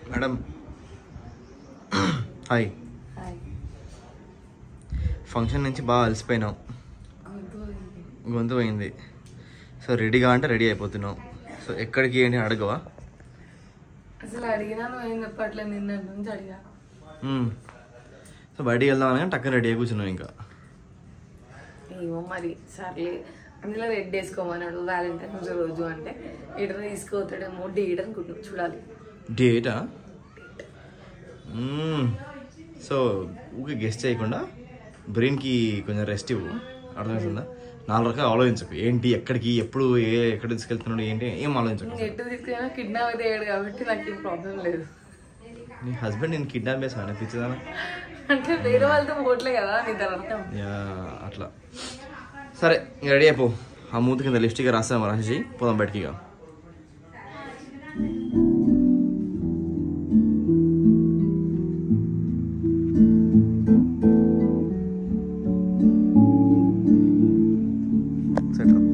Madam hi hi function నుంచి బాగా అలసిపోయినాం గొంతు పోయింది. గొంతు పోయింది సో రెడీగా అంటే రెడీ అయిపోతున్నాం సో ఎక్కడికి ఏంటి అని అడగవా అసలు అడిగినా నువ్వేం చెప్పట్లేదు నిన్న నుంచి అడిగా మ్మ్. సో బయటికి వెళ్దాం అని టక్కన రెడీ అయి కూర్చున్నాం ఇంకా ఏమో మరి సర్లే అందులో రెడ్ వేసుకోమన్నాడు వ్యాలంటైన్స్ రోజు అంటే ఈడ తీసుకోతాడేమో డేట్ అనుకుంటున్నాం చూడాలి డేటా మ్మ్. సో ఊకే గెస్ట్ చేయకుండా బ్రెయిన్కి కొంచెం రెస్ట్ ఇవ్వు అర్థమవుతుందా నాలుగు రకాలు ఆలోచించకు ఏంటి ఎక్కడికి ఎప్పుడు ఏ ఎక్కడ తీసుకెళ్తున్నాడు ఏంటి ఏం ఆలోచించకు నువ్వు ఎటు తీసుకున్నా కిడ్నాప్ అయితే అయ్యాడు కాబట్టి నాకు ఏం ప్రాబ్లం లేదు నీ హస్బెండ్ నేను కిడ్నాప్ చేసి అనిపించదా అంటే వేరే వాళ్ళతో పోట్లే కదా నీ దాని అర్థం యా అట్లా సరే ఇంక రెడీ అయిపో ఆ మూతి కింద లిప్స్టిక్ రాస్తాం రాసేసి పోదాం బయటికి ఇక సెట్ రా.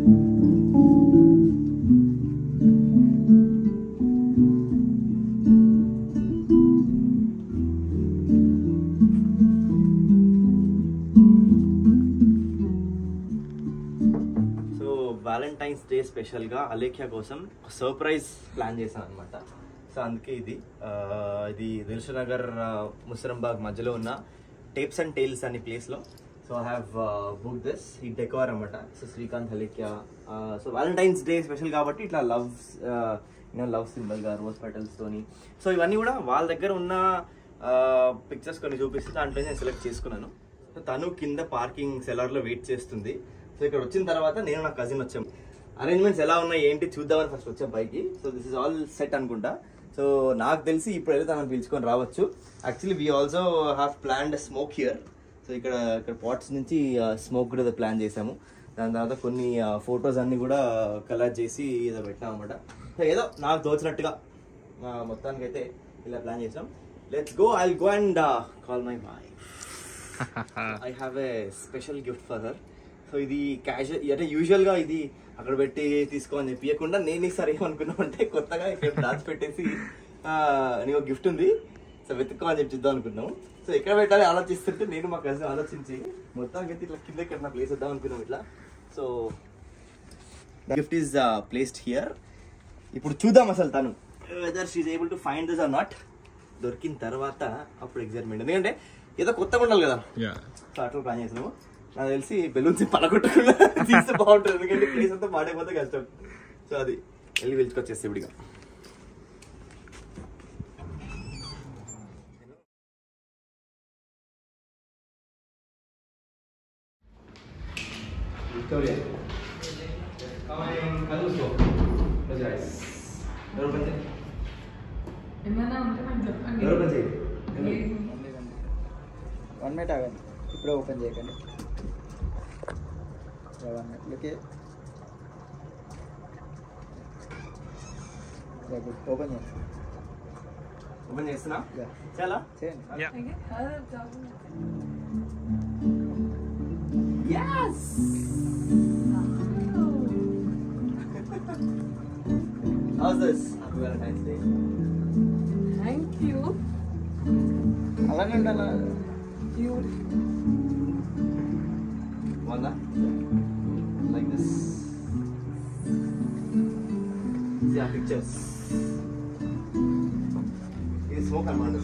సో వ్యాలంటైన్స్ డే స్పెషల్గా అలేఖ్య కోసం సర్ప్రైజ్ ప్లాన్ చేశాను అనమాట సో అందుకే ఇది ఆ, ఇది దిల్సునగర్ ముసరంబాగ్ మధ్యలో ఉన్న టేప్స్ అండ్ టేల్స్ అనే ప్లేస్లో so I have book this ఈ డెకోర్ అనమాట so Srikanth Alekhya so Valentine's day special కాబట్టి ఇట్లా లవ్ యూనో లవ్ సింబల్గా రోజ్ పెటల్స్ తోని సో ఇవన్నీ కూడా వాళ్ళ దగ్గర ఉన్న పిక్చర్స్ కొన్ని చూపిస్తే దాంట్లో నేను సెలెక్ట్ చేసుకున్నాను సో తను కింద పార్కింగ్ సెలర్లో వెయిట్ చేస్తుంది సో ఇక్కడ వచ్చిన తర్వాత నేను నా కజిన్ వచ్చాం అరేంజ్మెంట్స్ ఎలా ఉన్నాయి ఏంటి చూద్దామని ఫస్ట్ వచ్చాం పైకి so this is all set అనుకుంటా సో నాకు తెలిసి ఇప్పుడు అయితే తనని పిలుచుకొని రావచ్చు actually we also have planned smoke here so ఇక్కడ ఇక్కడ పాట్స్ నుంచి స్మోక్ కూడా ప్లాన్ చేసాము దాని తర్వాత కొన్ని ఫొటోస్ అన్ని కూడా కలర్ చేసి ఏదో పెట్టాం అనమాట సో ఏదో నాకు తోచినట్టుగా మొత్తానికి అయితే ఇలా ప్లాన్ చేసాం let's go I go and call my wife I have a special gift for her so ఇది క్యాజువల్ అంటే యూజువల్గా ఇది అక్కడ పెట్టి తీసుకో అని చెప్పి ఇవ్వకుండా నేను ఈసారి ఏమనుకున్నాం అంటే కొత్తగా ఇక్కడ దాచి పెట్టేసి ఆ, నీకు గిఫ్ట్ ఉంది సో వెతుక్కో అని చెప్పి చూద్దాం అనుకున్నాం సో ఎక్కడ పెట్టాలి ఆలోచిస్తుంటే నేను మా కజిన్ ఆలోచించి మొత్తానికి అయితే ఇట్లా కింద ఎక్కడ ప్లేస్ వద్దాం అనుకున్నాం ఇట్లా so gift is placed here ఇప్పుడు చూద్దాం అసలు తను whether she able to find this or not దొరికిన తర్వాత అప్పుడు ఎగ్జైట్మెంట్ ఎందుకంటే ఏదో కొత్తగా ఉండాలి కదా సో అట్లా ప్లాన్ చేసినాము నాకు తెలిసి బెలూన్స్ పలగొట్టకుండా తీస్తే బాగుంటుంది ఎందుకంటే ప్లేస్ అంతా పాడైపోతే కష్టం సో అది వెళ్ళి పిలుచుకొచ్చేస్తే ఇవిడిగా విక్టోరియా ఏమైనా ఉంటే నాకు చెప్పండి లేదు. వన్ మినిట్ ఆగండి ఇప్పుడే ఓపెన్ చేయకండి వన్ మినిట్ ఓకే ఓపెన్ చేయండి ఓపెన్ చేస్తున్నా Yeah. చాలా చేయండి Okay. అదే problem. How's this happy Valentine's day Thank you. అలానే ఉండాలా You. బాగుందా లైక్ దిస్ ఆ పిక్చర్స్ ఇది స్మోక్ అనమాట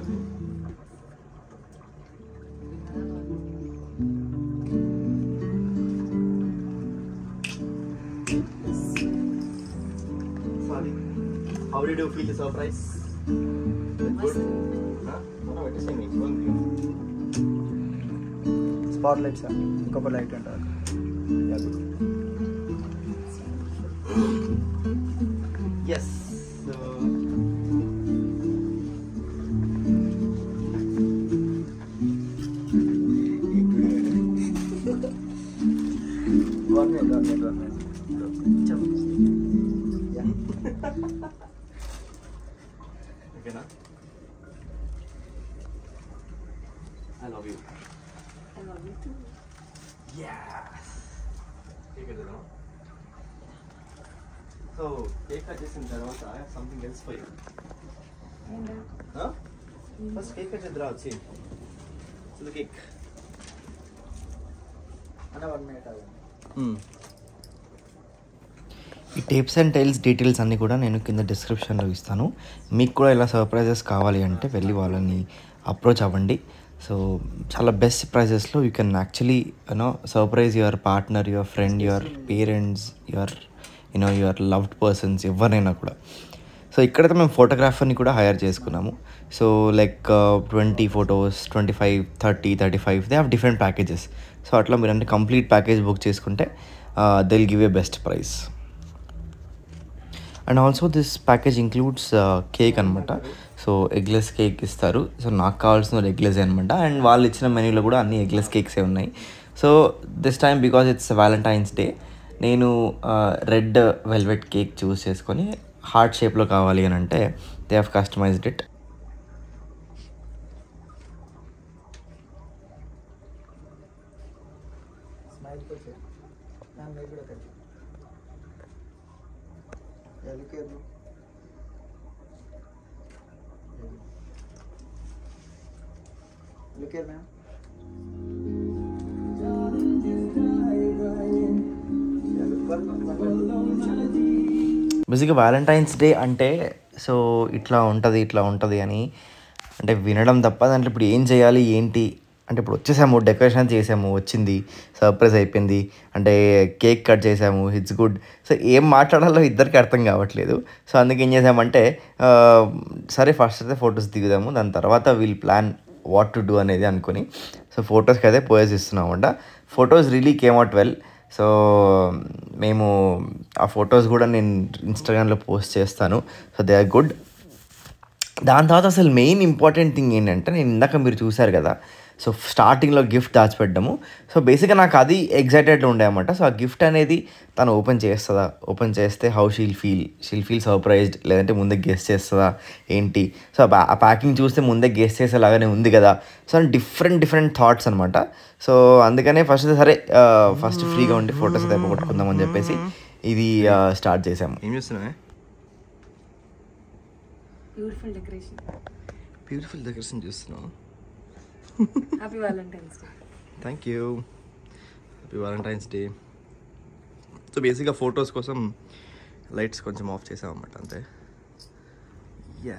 sorry how did you feel the surprise good spot light sir ఇంకొక లైట్ ఉంటుంది Yes. So. One minute one minute one minute Okay, na? I love you. I love you too. Yes. Take it along. So, cake cut చేసిన తర్వాత I have something else for you And, uh, first cake cut చేద్దురా వచ్చి cake అన్న one minute ఆగండి ఈ tapes and tiles details అన్నీ కూడా నేను కింద డిస్క్రిప్షన్లో ఇస్తాను మీకు కూడా ఇలా సర్ప్రైజెస్ కావాలి అంటే వెళ్ళి వాళ్ళని అప్రోచ్ అవ్వండి సో చాలా బెస్ట్ ప్రైజెస్లో you can actually you know surprise your partner your friend your parents your you know your loved persons ఎవరినైనా కూడా సో ఇక్కడైతే మేము ఫోటోగ్రాఫర్ని కూడా హైర్ చేసుకున్నాము so like twenty photos twenty five thirty thirty five they have different packages so అట్లా మీరు అంటే కంప్లీట్ ప్యాకేజ్ బుక్ చేసుకుంటే they'll give a best price and also this package includes cake అనమాట సో ఎగ్లెస్ కేక్ ఇస్తారు so నాకు కావాల్సిన eggless అనమాట and వాళ్ళు ఇచ్చిన మెనూలో కూడా అన్ని ఎగ్లెస్ కేక్సే ఉన్నాయి so this time because it's Valentine's day నేను రెడ్ వెల్వెట్ కేక్ చూస్ చేసుకొని హార్ట్ షేప్లో కావాలి అని అంటే they have customised it smile వచ్చే మ్యామ్ మీరు కూడా cut look at look at ma'am బేసిక్గా వ్యాలంటైన్స్ డే అంటే సో ఇట్లా ఉంటుంది ఇట్లా ఉంటుంది అని అంటే వినడం తప్ప దాంట్లో ఇప్పుడు ఏం చేయాలి ఏంటి అంటే ఇప్పుడు వచ్చేసాము డెకరేషన్ చేసాము వచ్చింది సర్ప్రైజ్ అయిపోయింది అంటే కేక్ కట్ చేసాము ఇట్స్ గుడ్ సో ఏం మాట్లాడాలో ఇద్దరికి అర్థం కావట్లేదు సో అందుకే ఏం చేసామంటే ఆ, సరే ఫస్ట్ అయితే ఫొటోస్ దిగుదాము దాని తర్వాత we'll plan what to do అనేది అనుకుని సో ఫొటోస్కి అయితే పోయేసి ఇస్తున్నామంట photos really came out well so మేము ఆ ఫొటోస్ కూడా నేను ఇన్స్టాగ్రామ్లో పోస్ట్ చేస్తాను సో దే ఆర్ గుడ్ దాని తర్వాత అసలు మెయిన్ ఇంపార్టెంట్ థింగ్ ఏంటంటే నేను ఇందాక మీరు చూశారు కదా సో స్టార్టింగ్లో గిఫ్ట్ దాచిపెట్టడము సో బేసిక్గా నాకు అది ఎగ్జైటెడ్లో ఉండే అనమాట సో ఆ గిఫ్ట్ అనేది తను ఓపెన్ చేస్తుందా ఓపెన్ చేస్తే how she'll feel she'll feel surprised లేదంటే ముందే గెస్ట్ చేస్తుందా ఏంటి సో ఆ ప్యా- ఆ ప్యాకింగ్ చూస్తే ముందే గెస్ట్ చేసేలాగానే ఉంది కదా సో డిఫరెంట్ డిఫరెంట్ థాట్స్ అనమాట సో అందుకనే ఫస్ట్ సరే ఫస్ట్ ఫ్రీగా ఉండి ఫొటోస్ అయితే కొట్టుకుందాం అని చెప్పేసి ఇది స్టార్ట్ చేసాము ఏం చేస్తున్నావే బ్యూటిఫుల్ డెకరేషన్ బ్యూటిఫుల్ డెకరేషన్ చూస్తున్నావు happy Valentine's Day thank you happy Valentine's Day so బేసిక్గా ఫొటోస్ కోసం లైట్స్ కొంచెం ఆఫ్ చేసామన్నమాట అంతే యా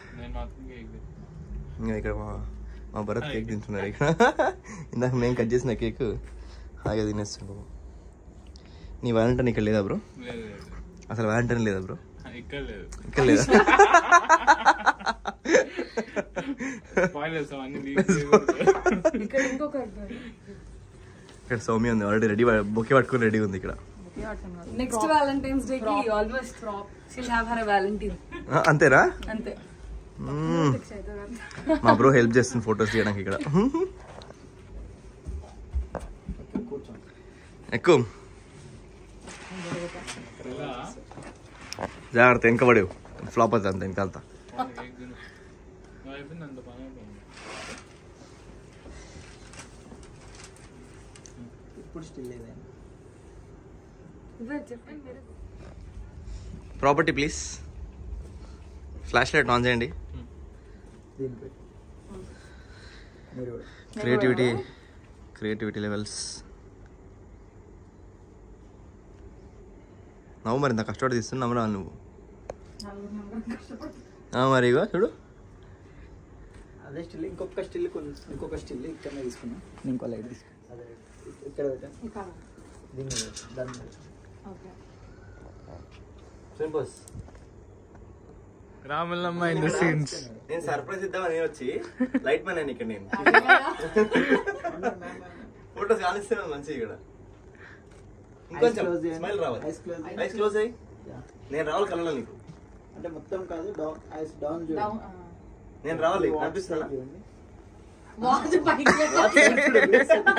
ఇంకా ఇక్కడ మా మా భరత్ కేక్ తింటున్నారు ఇక్కడ ఇందాక మేము కట్ చేసిన కేక్ హాయిగా తినేస్తున్నాము నీ వ్యాలంటైన్ ఇక్కడ లేదా బ్రో అసలు వ్యాలంటైన్ లేదా బ్రో ఇక్కడ లేదు ఇక్కడ లేదా స్పాయిల్ చేస్తాం అన్ని ఇక్కడ ఇంకొక ఇక్కడ సౌమ్య ఉంది ఆల్రెడీ రెడీ బొకే పట్టుకుని రెడీ ఉంది ఇక్కడ నెక్స్ట్ వ్యాలంటైన్స్ డే కి almost she'll have her valentine ఆ, అంతేనా అంతే మ్మ్. మా బ్రో హెల్ప్ చేస్తుంది ఫొటోస్ తీయడానికి ఇక్కడ ఎక్కువ జాగ్రత్త వెనక పడేవు ఫ్లాప్ అవుతుంది అంత వెనకాలతా అయిపోయింది అంత పని అయిపోయింది ఇప్పుడు స్టిల్ లేదండి చెప్పండి మీరు property please flash light on చేయండి దీనికి మీరు కూడా క్రియేటివిటీ క్రియేటివిటీ లెవెల్స్ నవ్వు మరి ఇంత కష్టపడి తీస్తున్నావు రా నువ్వు ఆ, మరి ఇగో చూడు అదే స్టిల్ ఇంకొక స్టిల్ ఇంకొక స్టిల్ ఇక్కడ తీసుకున్నా నేను ఇంకో లైట్ తీసుకున్నా అదే ఇక్కడ పెట్టాను దీని మీద దాని మీద రాములమ్మ ఇన్ ద సీన్స్ నేను సర్ప్రైజ్ ఇద్దామని నేను వచ్చి లైట్ మ్యాన్ ఇక్కడ నేను ఫోటోస్ కానిస్తున్నాను మంచిగా ఇక్కడ ఇంకొంచెం close చేయండి. స్మైల్ రావాలి Eyes close. ఐస్ క్లోజ్ అయ్యి Yeah. నేను రావాలి కళ్ళలో నీకు అంటే మొత్తం కాదు డౌన్ ఐస్ డౌన్ చూడండి నేను రావాలి Watch కనిపిస్తున్నా side చూడండి. వాచ్ పైకి Watch side చూడండి.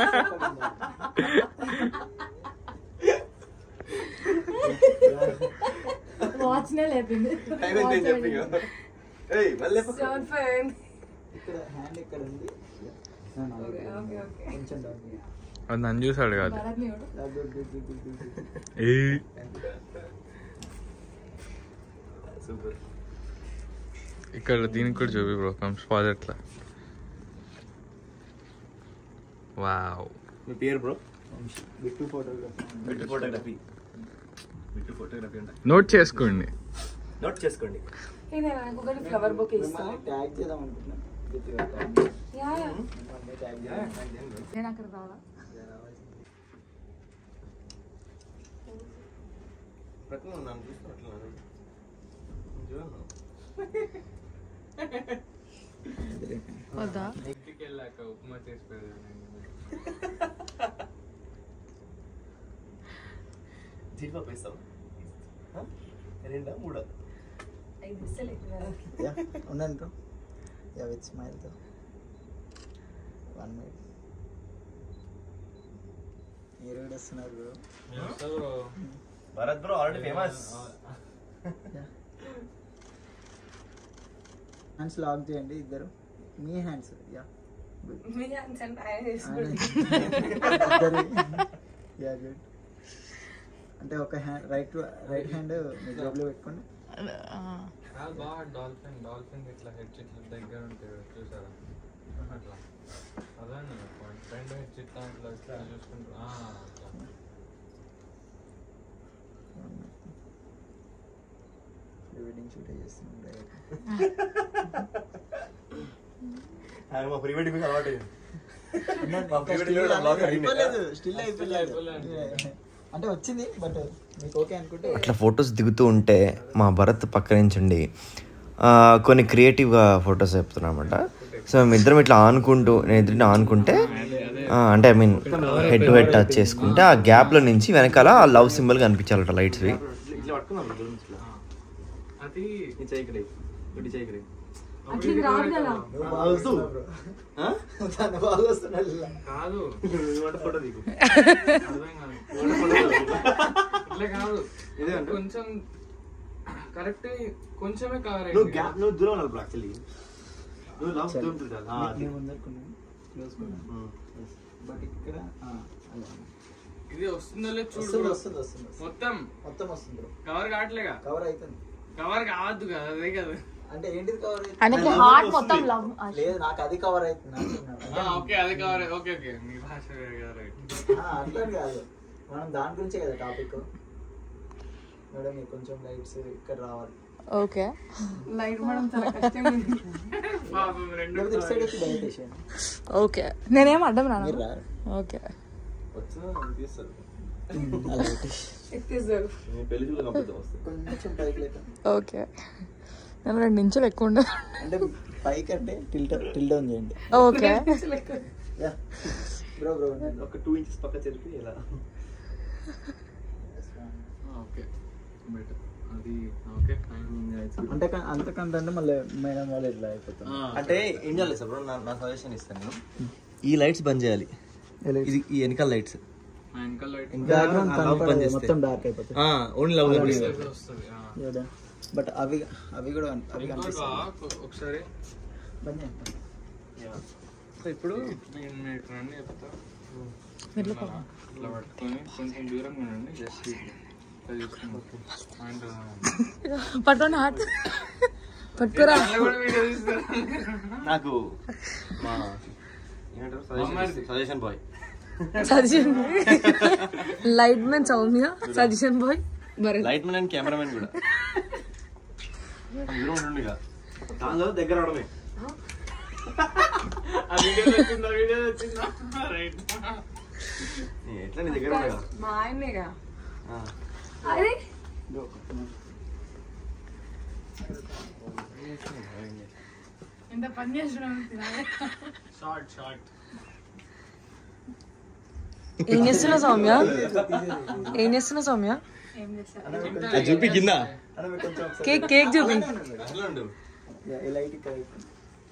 వాచ్ నే లేపింది టైం ఎంత అని చెప్పి ఇగో. ఏయ్ మళ్ళీ లేపు. సెవెన్ ఫైవ్ ఇక్కడ హ్యాండ్ ఇక్కడ ఉంది No, no, Okay, ఇక్కడ okay, ఉంది. okay. కొంచెం డౌన్ చేయండి. అది నన్ను చూసాడు కాదు Yeah, good, good, good, good, good, good. ఏ సూపర్ ఇక్కడ దీనికి కూడా చూపి బ్రో కమ్ ప్రాజెక్ట్లో వావ్ మీ పేరు bro Bittu photography Bittu photography Bittu photography అంటే నోట్ చేసుకోండి నోట్ చేసుకోండి ఇది నాకు ఒకటి ఫ్లవర్ బొకే ఇస్తా మిమ్మల్ని ట్యాగ్ చేద్దాం అనుకుంటున్నాను యా యా మిమ్మల్ని ట్యాగ్ చేద్దాం నేను అక్కడ రావాలా ప్రతి నన్ను చూస్తున్నట్లు చూడను వద్దా ఇంటికి వెళ్ళాక ఉప్మా చేసి పెడదాం జీడిపప్పు వేస్తావు రెండా మూడా ఐదు ఇస్తలే యా ఉండండి బ్రో యా విత్ స్మైల్తో వన్ మినిట్ మీరు కూడా వస్తున్నారు bro Bharat bro already famous hands lock చేయండి ఇద్దరు మీ హ్యాండ్స్ యా మీ హ్యాండ్స్ అంటే ఆయన ఇద్దరు యా గుడ్ అంటే ఒక హ్యాండ్ రైట్ రైట్ హ్యాండ్ మీ జేబులో పెట్టుకోండి బాగా డాల్ఫిన్ డాల్ఫిన్ ఇట్లా హెడ్ ఇట్లా దగ్గర ఉంటాయి కదా, చూసారా అట్లా అదే పాయింట్ రెండు హెడ్ ఇట్లా ఇట్లా ఇట్లా చూసుకుంటారు ఆ, అట్లా. వెడ్డింగ్ షూట్ చేస్తున్నాం మా ప్రీ వెడ్డింగ్ అలవాటు అయింది స్టిల్ అయిపోలేదు అంటే వచ్చింది బట్ మీకు ఓకే అనుకుంటే అట్లా ఫొటోస్ దిగుతూ ఉంటే మా భరత్ పక్క నుంచి ఉండి ఆ, కొన్ని క్రియేటివ్గా ఫొటోస్ చెప్తున్నా అనమాట సో మేమిద్దరం ఇట్లా ఆనుకుంటూ నేను ఇద్దరిని ఆనుకుంటే ఆ, అంటే I mean head to head touch చేసుకుంటే ఆ గ్యాప్లో నుంచి వెనకాల ఆ లవ్ సింబల్ కనిపించాలట లైట్స్వి ఇట్లా పట్టుకుందాం దూరం నుంచి ఇట్లా. అది నీ చేయి ఇక్కడ ఇటు చేయి ఇక్కడ అట్లా ఇది రాదు కదా నువ్వు బాగా వస్తున్నావు bro. ఆ? తను బాగా వస్తున్నాడు ఇలా. కాదు నువ్వు అంటే ఫోటో దిగు అర్థం కాదు ఇట్లా కాదు ఇదే అంటే? కొంచెం కరెక్ట్ కొంచెమే కవర్ నువ్వు అయింది గ్యాప్ నువ్వు దూరం ఉన్నావు బ్రో యాక్చువల్లీ నువ్వు లవ్ సరే. దూరం ఉంటుంది నీ- నీ ముందరుకున్నాను క్లోజ్ కొన్నాను బట్ ఇక్కడ ఆ, అలా. ఇది వస్తుందో లేదు చూడు వస్తుంది bro. వస్తుంది వస్తుంది వస్తుంది. మొత్తం మొత్తం వస్తుంది బ్రో కవర్ కావట్లేగా కవర్ అవుతుంది కవర్ కావద్దు కదా అదే కదా అంటే ఏంటిది కవర్ అవుతుంది ఆయనకి హార్ట్ మొత్తం లవ్ లేదు నాకు అది కవర్ అవుతుంది అంటున్నాను. ఆ, ఓకే అది కవర్ ఓకే ఓకే మీ భాష వేరే కదా రైట్ ఆ, అట్లా కాదు మనం దాని గురించే కదా టాపిక్ మేడం మీకు కొంచెం లైట్స్ ఇక్కడ రావాలి ఓకే లైట్ మేడం చాలా కష్టం పాపం రెండు లేకపోతే ఇటు సైడ్ వచ్చి డైరెక్ట్ వేసేయండి ఓకే నేనేం అడ్డం రాను మీరు రారు ఓకే వచ్చినా తీస్తారు అలా పెట్టేసి. ఎత్తేసారు నేను పెళ్లి చూడ కంపెనీ వస్తుంది కొంచెం పైకి లేక ఓకే నేను రెండు నిమిషాలు ఎక్కువ ఉండదు అంటే పైకి అంటే టిల్ట్ టిల్ డౌన్ చేయండి ఓకే యా బ్రో బ్రో ఒక టూ ఇంచెస్ పక్క చెరిపి ఇలా ఓకే బెటర్ అది ఓకే ఫైన్ అంటే క- అంతకంటే అంటే మళ్ళీ మేడం వాళ్ళు ఇట్లా అయిపోతుంది అంటే ఏం చేయాలి సార్ బ్రో నా నా సజెషన్ ఇస్తాను నేను ఈ లైట్స్ బంద్ చేయాలి ఇది ఈ వెనకాల లైట్స్ మా వెనకాల లైట్ బ్యాక్గ్రౌండ్ ఆ, లవ్ కనపడదు పనిచేస్తే. మొత్తం డార్క్ అయిపోతుంది ఓన్లీ లవ్ కనిపిస్తుంది వస్తుంది ఆ. బట్ అవి అవి కూడా అవి ఇంకోటి కనిపిస్తాయి బా, ఒకసారి బంద్ చేయండి. సో ఇప్పుడు నేను మీకు రండి చెప్తా ఇట్లా ఇట్లా పట్టుకొని కొంచెం దూరంగా ఉండండి జస్ట్ ఇట్లా చూసుకోండి పాయింట్ పట్టుకోండి హార్ట్ పట్టుకురా కూడా వీడియో తీస్తారు నాకు మా ఏమంటారు suggestion suggestion boy suggestion light man Soumya suggestion boy మరి లైట్ మ్యాన్ అండ్ కెమెరామెన్ కూడా దూరం ఉండండి ఇక దానిలో దగ్గర అవడమే ఆ వీడియో వచ్చిందా వీడియో వచ్చిందా రైట్ నీ ఎట్లా నీ దగ్గర ఉండగా మా ఆయనేగా ఆ. అదే బ్రో, ఎంత పని చేస్తున్నాం షార్ట్ షార్ట్ ఏం చేస్తున్నావు సౌమ్య ఏం చేస్తున్నావు సౌమ్య అది చూపి కింద అన్న మీరు కొంచెం ఒకసారి కేక్ కేక్ చూపి అట్లా ఉండు యా, ఈ లైట్ ఇక్కడ అయిపోయింది.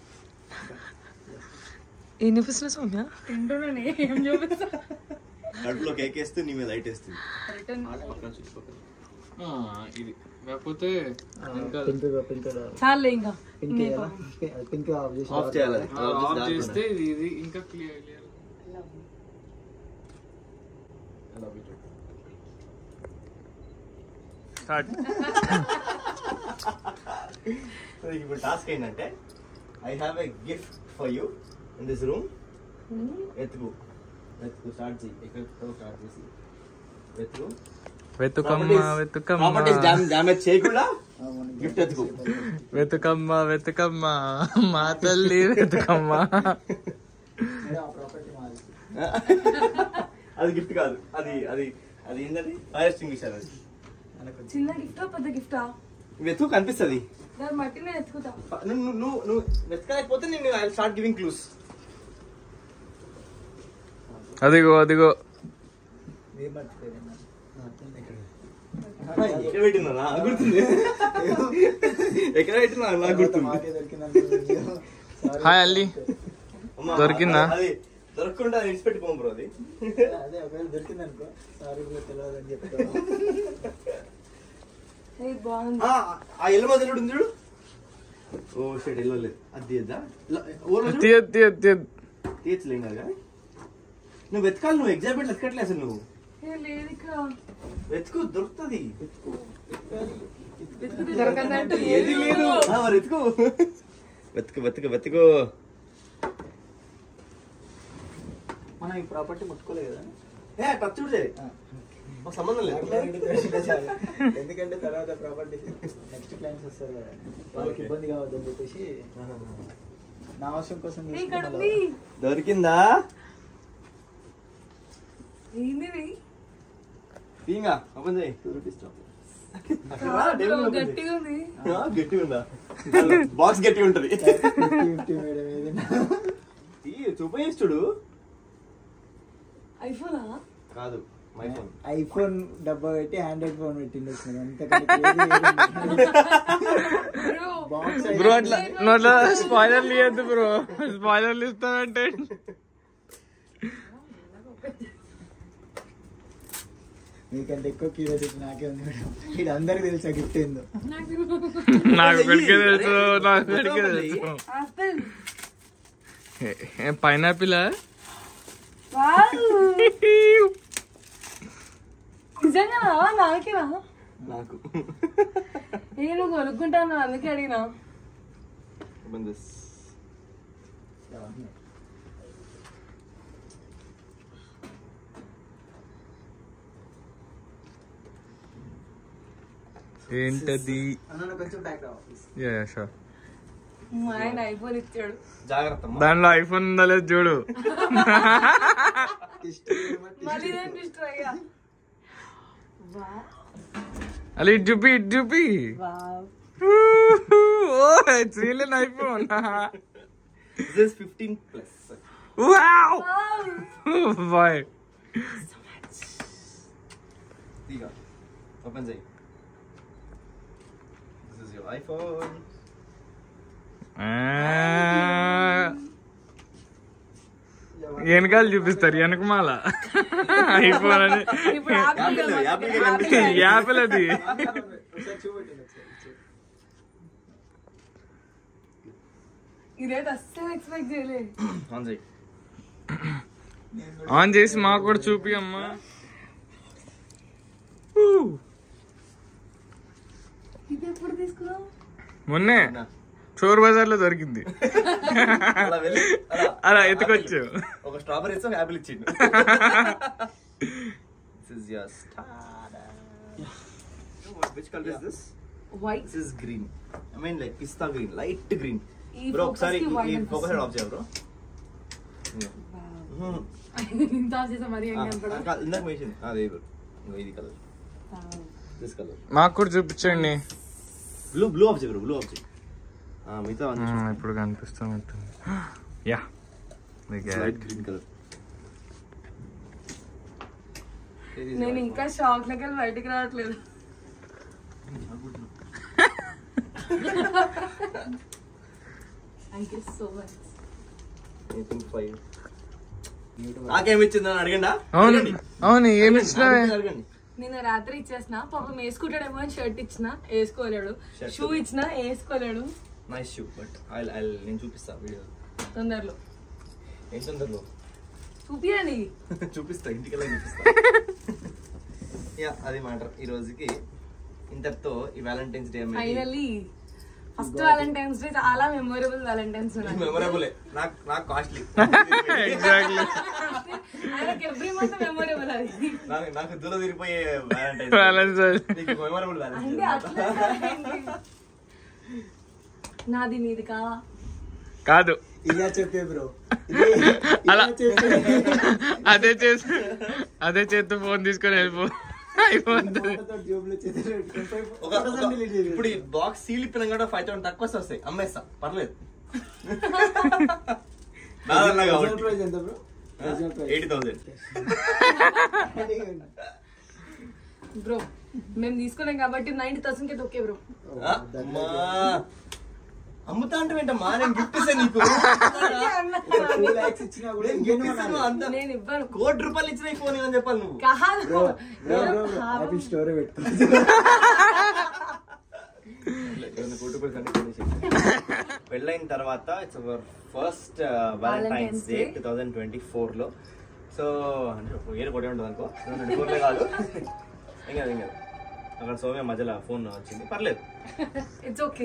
ఏం చూపిస్తున్నావు సౌమ్య తింటున్నాను ఏం చూపిస్తా కడుపులో కేక్ వేస్తూ నీ మీద లైట్ వేస్తుంది పక్కన చుట్టుపక్కల ఇది కాకపోతే ఇంకా పింక్ పింక్ చాలే ఇంకా పింక్ వేయాలా? పింక్ ఆఫ్ చేసి ఆఫ్ చేయాలి అది. ఆఫ్ చేసి ఆఫ్ దాటుకుంటా. చేస్తే ఇది ఇది ఇంకా క్లియర్ క్లియర్ స్టార్ట్ సో ఇప్పుడు టాస్క్ ఏంటంటే I have a gift for you in this room ఎత్తుకు ఎత్తుకు స్టార్ట్ చేయి ఎక్కడ స్టార్ట్ చేసి వెతుకు వెతుకమ్మ వెతుకమ్మ ప్రాపర్టీస్ డ్యామేజ్ చేయకుండా గిఫ్ట్ ఎత్తుకు వెతుకమ్మ వెతుకమ్మ మా తల్లి వెతుకమ్మ మేడం, ఆ ప్రాపర్టీ మాది అది గిఫ్ట్ కాదు అది అది అది ఏంటది ఫైర్ ఎక్స్టింగ్విషర్ అది మనకు చిన్న గిఫ్టా పెద్ద గిఫ్టా వెతుకు కనిపిస్తుంది దాని బట్టి నేను ఎత్తుకుతా నువ్వు నువ్వు నువ్వు వెతకలేకపోతే నేను ఐ స్టార్ట్ గివింగ్ క్లూస్ అదిగో అదిగో మీరు మర్చిపోయారు ఇక్కడ ఎక్కడ పెట్టినా గుర్తుంది ఎక్కడ పెట్టినా నాకు గుర్తుంది మాకే దొరికిందంటే Sorry. హాయ్ అల్లి అమ్మా, దొరికిందా? అది దొరకకుండా అది ఇడిచిపెట్టుకోం బ్రో అది అదే ఒకవేళ దొరికిందనుకో సారీ బ్రో తెలియదు అని చెప్తా ఏ బాగుంది ఆ, ఆ ఎల్లు మొదలు ఉంది చూడు ఓ షెడ్ ఎల్లో లేదు అది తీయద్దా ఊర్లో తీయ తీయ తీయ తీయచ్చులేం కదా నువ్వు వెతకాలి నువ్వు ఎగ్జామ్ వెతకట్లే అసలు నువ్వు ఏ లేదు ఇక్కడ వెతుకు దొరుకుతుంది దొరకదంటే ఏది లేదు ఆ, మరి వెతుకు వెతుకు వెతుకు వెతుకు మనం ఈ ప్రాపర్టీ ముట్టుకోలేదు కదా ఏ టచ్ చూడలే ఆ. మాకు సంబంధం లేదు అట్లా ఏంటి తెలిసిందే చాలు. ఎందుకంటే తర్వాత ప్రాపర్టీ నెక్స్ట్ క్లైంట్స్ వస్తారు కదా వాళ్ళకి Okay. ఇబ్బంది కావద్దని చెప్పేసి నా అవసరం కోసం ఏ, ఇక్కడ తీసుకున్నా ఉంది దొరికిందా ఏంది ఇది? తీంగా ఓపెన్ చేయి టూ రూపీస్ కాదు, గట్టిగా ఉంది గట్టిగా ఉందా బాక్స్ గట్టిగా ఉంటది ఫిఫ్టీ ఫిఫ్టీ మేడం ఏదైనా ఈ చూపేసి చూడు ఐఫోనా కాదు మై ఫోన్ ఐఫోన్ డబ్బా పెట్టి ఆండ్రాయిడ్ ఫోన్ పెట్టిండు బ్రో బాక్స్ బ్రో అట్లా నువ్వు అట్లా స్పాయిలర్లు ఇవ్వద్దు బ్రో స్పాయిలర్లు ఇస్తానంటే మీకంటే ఎక్కువ క్యూరియాసిటీ నాకే ఉంది మేడం ఇది అందరికి తెలుసా గిఫ్ట్ ఏందో నాకు ఇప్పటికే తెలుసు నాకు ఇప్పటికే తెలుసు ఆపిల్ పైనాపిల్ వావ్ నిజంగా నాకేనా నాకు ఏ నువ్వు కొనుక్కుంటాను అందుకే అడిగినా ఓపెన్ దిస్ ఏంటది అన్న కొంచెం బ్యాక్ రావాలి యా షూర్ మా ఆయన ఐఫోన్ ఇచ్చాడు జాగ్రత్త అమ్మా. దాంట్లో ఐఫోన్ ఉందా లేదు చూడు మళ్ళీ నేను డిస్ట్రై అయ్యా వావ్ అలా ఇటు చూపి ఇటు చూపి wow oh it's real an iPhone This is 15 plus. Wow wow boy తీగా ఓపెన్ చేయి దిస్ ఇస్ యువర్ ఐఫోన్ వెనకాల చూపిస్తారు వెనకమాల ఐఫోన్ అని ఇప్పుడు ఆపిల్ యాపిల్, యాపిల్ కే ఆపిల్ కనిపిస్తుంది. యాపిల్ అది ఒకసారి చూపెట్టండి ఒకసారి ఇదైతే అస్సలు ఎక్స్పెక్ట్ చేయలే ఆన్ చేయి ఆన్ చేసి మాకు కూడా చూపి అమ్మా ఇది ఎప్పుడు తీసుకున్నావు మొన్నే నా. చోర్ బజార్ లో దొరికింది అలా వెళ్ళి అలా అలా ఎత్తుకొచ్చు ఒక స్ట్రాబెరీ ఇచ్చి ఒక యాపిల్ ఇచ్చిండు this is your which colour is this white this is green I mean like pista green light green ఈ బ్రో focus ఒకసారి కి white ఈ ఫోకస్ అనిపిస్తుంది. ఆఫ్ చేయ బ్రో ఇంత చేసా మరి ఏం కనపడదు ఇందాక వేసింది అదే bro. ఇదిగో ఇది కలర్ దిస్ కలర్ మాకు కూడా చూపించండి బ్లూ బ్లూ ఆఫ్ చేయ బ్రో బ్లూ ఆఫ్ చేయ మిగతా ఆ, ఇప్పుడు కనిపిస్తున్నట్టు యా లైట్ గ్రీన్ కలర్ నేను ఇంకా షాక్ లెక్క బయటికి రావట్లేదు థ్యాంక్ యూ సో మచ్ నాకేమిచ్చిందని అడగండా అవును అడగండి. అవును ఏమి ఇచ్చినావే అడగండి, అడగండి నేను రాత్రి ఇచ్చేసిన పాపం వేసుకుంటాడేమో అని షర్ట్ ఇచ్చిన వేసుకోలేడు Shirt. షూ ఇచ్చిన వేసుకోలేడు nice shoe but I I నేను చూపిస్తా వీడియో తొందరలో ఏం తొందరలో చూపియండి చూపిస్తా ఇంటికి వెళ్ళి చూపిస్తా యా అది మ్యాటర్ ఈ రోజుకి ఇంతటితో ఈ వ్యాలంటైన్స్ డే అనేది ఫైనల్లీ ఫస్ట్ వ్యాలంటైన్స్ డే చాలా మెమొరబుల్ వ్యాలంటైన్స్ ఉన్నాయి మెమొరబుల్ నాకు నాకు కాస్ట్లీ ఎగ్జాక్ట్లీ ఆయనకి ఎవ్రీ మంత్ మెమొరబుల్ అది నాకు నాకు దూరం తిరిగిపోయే వ్యాలంటైన్ బ్యాలెన్స్ నీకు మెమొరబుల్ అంటే అట్లా నాది నీది కా కాదు ఇలా చెప్పే బ్రో అలా అదే చేసి అదే చేత్తో ఫోన్ తీసుకొని వెళ్ళిపో అయిపోతుంది జోబులో చేతులు పెట్టుకొని ఒక ఒక- ఇప్పుడు ఈ బాక్స్ సీల్ ఇప్పిన కూడా ఫైవ్ థౌసండ్ తక్కువ వస్తాయి అమ్మేస్తా పర్లేదు నాదన్నా కాబట్టి ప్రైస్ ఎంత బ్రో ఎయిటీ థౌసండ్ బ్రో మేము తీసుకున్నాం కాబట్టి నైన్టీ థౌసండ్ కి ఓకే బ్రో అమ్మా అమ్ముతా అంటే ఏంటమ్మా నేను గిఫ్ట్ ఇస్తాను నీకు టూ లాక్స్ ఇచ్చినా కూడా నేను ఇంకెన్నో gift ఇస్తాను అంత నేను ఇవ్వను కోటి రూపాయలు ఇచ్చిన ఈ ఫోన్ అని చెప్పాలి నువ్వు కాదు bro bro bro happy story పెట్టుకో ఏదైనా కోటి రూపాయలు కన్నా ఫోన్ చేసి. పెళ్ళైన తర్వాత it's our first Valentine's Day two thousand twenty four లో సో అంటే ఒక ఇయర్ కొట్టే ఉంటుంది అనుకో ట్వంటీ ఫోర్ లో కాదు ఏం కాదు ఏం కాదు అక్కడ సోమ్య మధ్యలో ఫోన్ వచ్చింది పర్లేదు ఇట్స్ ఓకే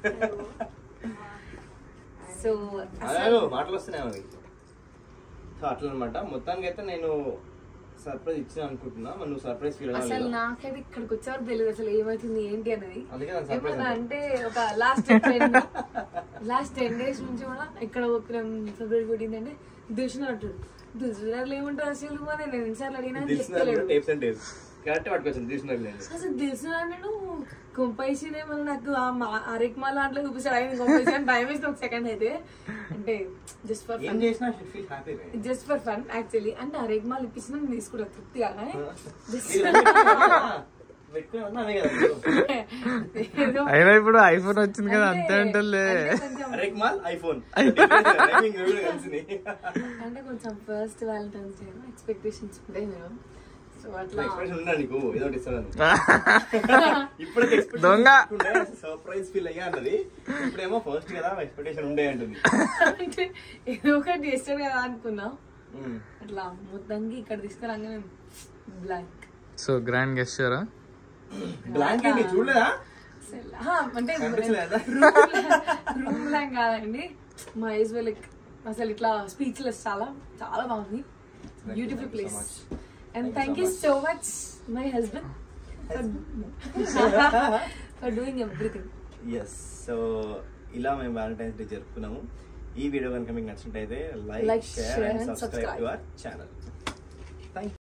సో అదే మాటలు వస్తున్నాయి మనకి సో అట్లా అనమాట మొత్తానికి అయితే నేను సర్ప్రైజ్ ఇచ్చిన అనుకుంటున్నా మరి నువ్వు సర్ప్రైజ్ ఫీల్ అసలు అవ్వాలి నాకైతే ఇక్కడికి వచ్చేవారు తెలియదు అసలు ఏమవుతుంది ఏంటి అనేది అందుకే నాకు surprise ఏమన్నా అంటే. అంటే ఒక last ten last ten days నుంచి కూడా ఇక్కడ ఒక ఫిబ్రవరి ఫోర్టీన్ అంటే దిల్షన్ అంటాడు దిల్సునర్లు ఏమంటారు అసలు మరి నేను ఎన్నిసార్లు అడిగినా అని చెప్తలేడు టేప్స్ అండ్ టేప్స్ కరెక్ట్ పట్టుకొచ్చింది తీసుకున్నారు లేదు అసలు దిల్సున అన్నాడు కొంపైసినే మళ్ళీ నాకు ఆ మా- అరెక్ మాల దాంట్లో చూపిస్తాడు ఆయన కొంపైసి అని భయం వేసిన ఒక సెకండ్ అయితే అంటే జస్ట్ ఫర్ ఏం ఫన్ చేసినా should feel happy just for fun actually అంటే అరెక్ మాల్ ఇప్పించిన నేను తీసుకుంటా తృప్తిగా పెట్టుకుని అన్నానే కదా మీరు. ఏదో అయినా ఇప్పుడు ఐఫోన్ వచ్చింది కదా అంతే ఉంటుందిలే అంటే కొంచెం రెక్ మాల్ ఐఫోన్ టైమింగ్ రెండు కలిసింది అంటే కొంచెం ఫస్ట్ వ్యాలంటైన్స్ డే ఎక్స్పెక్టేషన్స్ ఉంటాయి మీరు సో అట్లా ఎక్స్ప్రెషన్ ఉన్నా నీకు ఏదో ఒకటి ఇస్తాను ఇప్పుడు దొంగ. సర్ప్రైజ్ ఫీల్ అయ్యా అన్నది ఇప్పుడేమో ఫస్ట్ కదా ఎక్స్పెక్టేషన్ ఉండే అంటుంది అంటే ఏదో ఒకటి చేస్తాడు కదా అనుకున్నా ఉమ్. అట్లా మొత్తానికి ఇక్కడ తీసుకురాగానే బ్లాంక్ సో గ్రాండ్ గెస్చరా బ్లాంక్ ఏంటి చూడలేదా అంటే కనిపించలేదా? రూమ్ బ్లాంక్ కాదండి మా ఏజ్ లైక్ అసలు ఇట్లా స్పీచ్లెస్ చాలా చాలా బాగుంది beautiful place and thank you so much my husband for doing everything yes so ఇలా మేము వ్యాలంటైన్స్ డే జరుపుకున్నాము ఈ వీడియో కనుక మీకు నచ్చినట్టయితే Like, like share share and and subscribe subscribe. To our channel